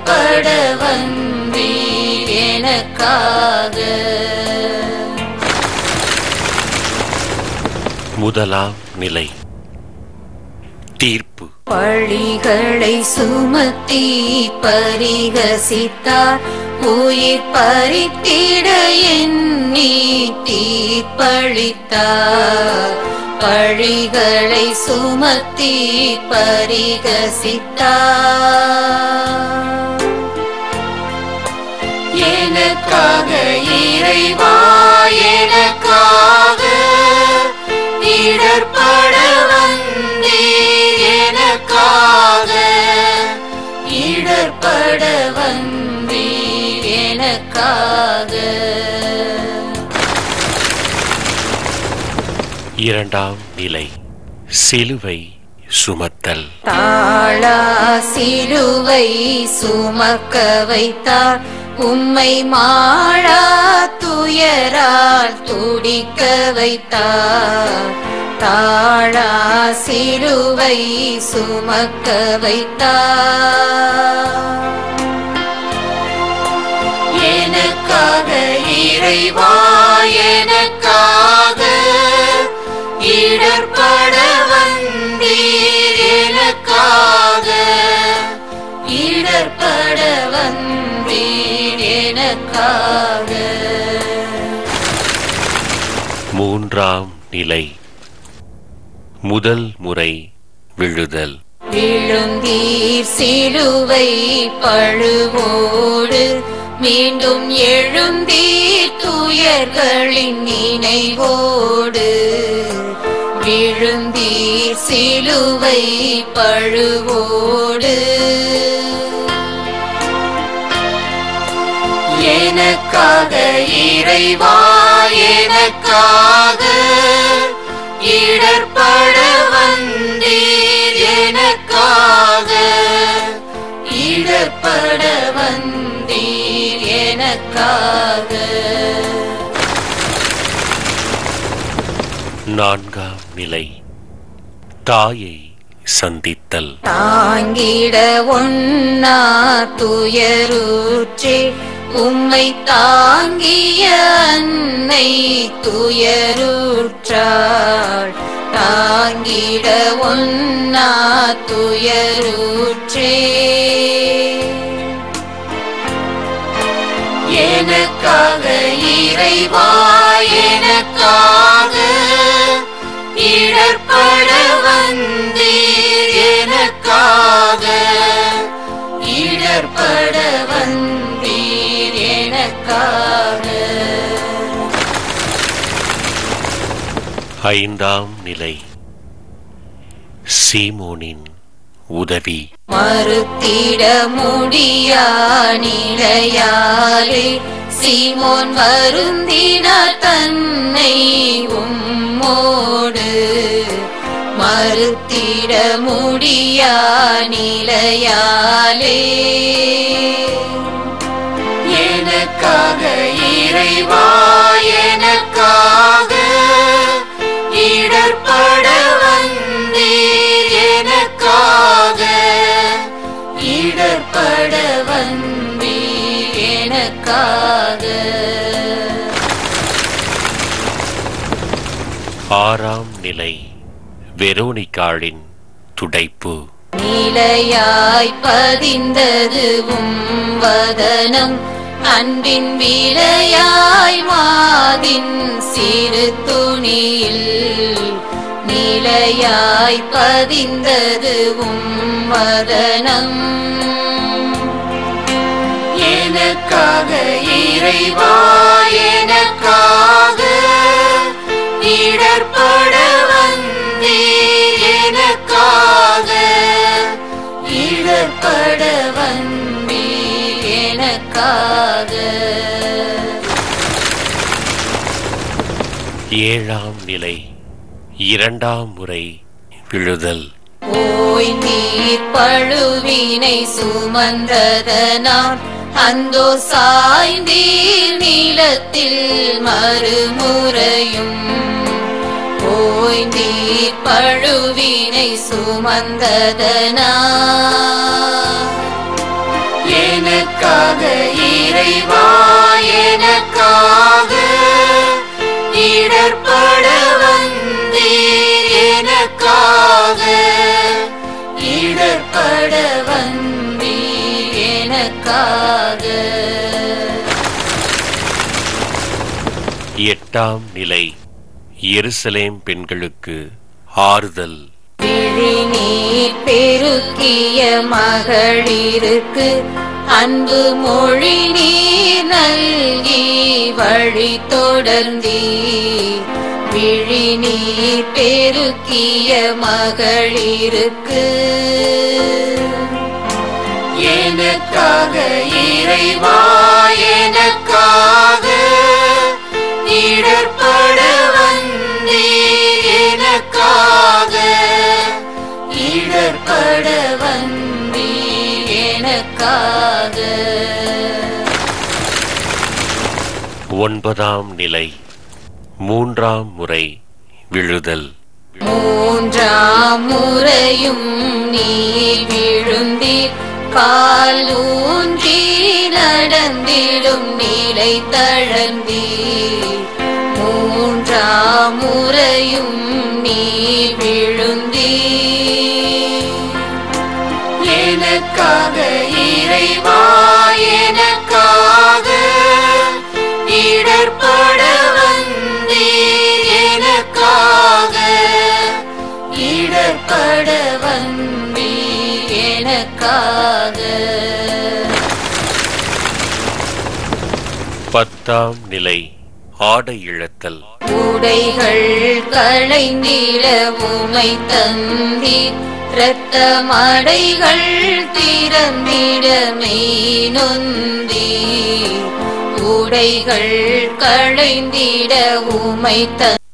இடர்பட வந்தீர் எனக்காக முதலாம் நிலை தீர்ப்பு பழிகளை சுமத்தி பரிகசித்தார் உயிர் பறித்திட எண்ணி தீர்ப்பளித்தார் பழிகளை சுமத்தி பரிகசித்தார் எனக்காக இறைவா எனக்காக இடர்பட வந்தீர் எனக்காக இடர்பட வந்தீர் எனக்காக இரண்டாம் நிலை சிலுவை சுமத்தல் தாழா சிலுவை சுமக்க வைத்தார் உம்மை மாழா துயரால் துடிக்க வைத்தார் தாழா சிலுவை சுமக்க வைத்தார் எனக்காக இறைவா எனக்காக இடர்பட வந்தீர் எனக்காக இடர்பட வந்தீர் எனக்காக மூன்றாம் நிலை முதல் முறை விழுதல் விழுந்தீர் சிலுவை பழுவோடு மீண்டும் எழுந்தீர் துயர்களின் நினைவோடு விழுந்தீர் சிலுவை பழுவோடு எனக்காக இறைவா எனக்காக இடர்பட வந்தீர் எனக்காக இடர்பட வந்தீர் எனக்காக நான்காம் நிலை தாயை சந்தித்தல் தாங்கிட ஒன்னா துயருற்றே உம்மை தாங்கிய அன்னை துயருற்றாள் தாங்கிட ஒன்னா துயருற்றே எனக்காக இறைவா எனக்காக இடர்பட வந்தீர் எனக்காக இடர்பட வந்தீர் எனக்காக ஐந்தாம் நிலை சீமோனின் உதவி மறுத்திட முடியா நிலையாலே சீமோன் வருந்தினார் தன்னை உம்மோடு மறுத்திட முடியா நிலையாலே எனக்காக இறைவா எனக்காக இடர்பட வந்தீர் எனக்காக இடர்பட வந்தீர் எனக்காக ஆறாம் நிலை வெரோனிகாளின் துடைப்பு நிலையாய் பதிந்தது உம் வதனம் அன்பின் விலையாய் மாதின் சிறு துணியில் நிலையாய் பதிந்தது உம் வதனம் எனக்காக இறைவா எனக்காக இடர்பட வந்தீர் எனக்காக இடர்பட வந்தீர் எனக்காக ஏழாம் நிலை இரண்டாம் முறை விழுதல் ஓய் நீர் பழுவினை சுமந்ததனால் அந்தோ சாய்ந்தீர் நீளத்தில் மறுமுறையும் ஓய் நீர் பழுவினை சுமந்ததனால் என எனக்காக இறைவா எனக்காக இடர்பட வந்தீர் எனக்காக இடர்பட வந்தீர் எனக்காக எட்டாம் நிலை எருசலேம் பெண்களுக்கு ஆறுதல் விழிநீர் பெருக்கிய மகளிருக்கு அன்பு மொழி நீர் நல்கி வழி தொடர்ந்தீ விழிநீர் பெருக்கிய மகளிருக்கு எனக்காக இறைவா எனக்காக இடர்பட வந்தீர் எனக்காக இடர்பட வந்தீர் எனக்காக ஒன்பதாம் நிலை மூன்றாம் முறை விழுதல் மூன்றாம் முறையும் நீர் விழுந்தீர் கால் ஊன்றி நடந்திடும் நிலை தழந்தீர் மூன்றாம் முறையும் நீர் விழுந்தீர் எனக்காக இறைவா எனக்காக இடர்பட வந்தீர் எனக்காக இடர்பட வந்தீர் எனக்காக பத்தாம் நிலை ஆடை இழத்தல் உடைகள் களைந்திட உமை தந்தீர் இரத்த மடைகள் திறந்திட மெய்நொந்தீர் உடைகள் களைந்திட உமை தந்தீர்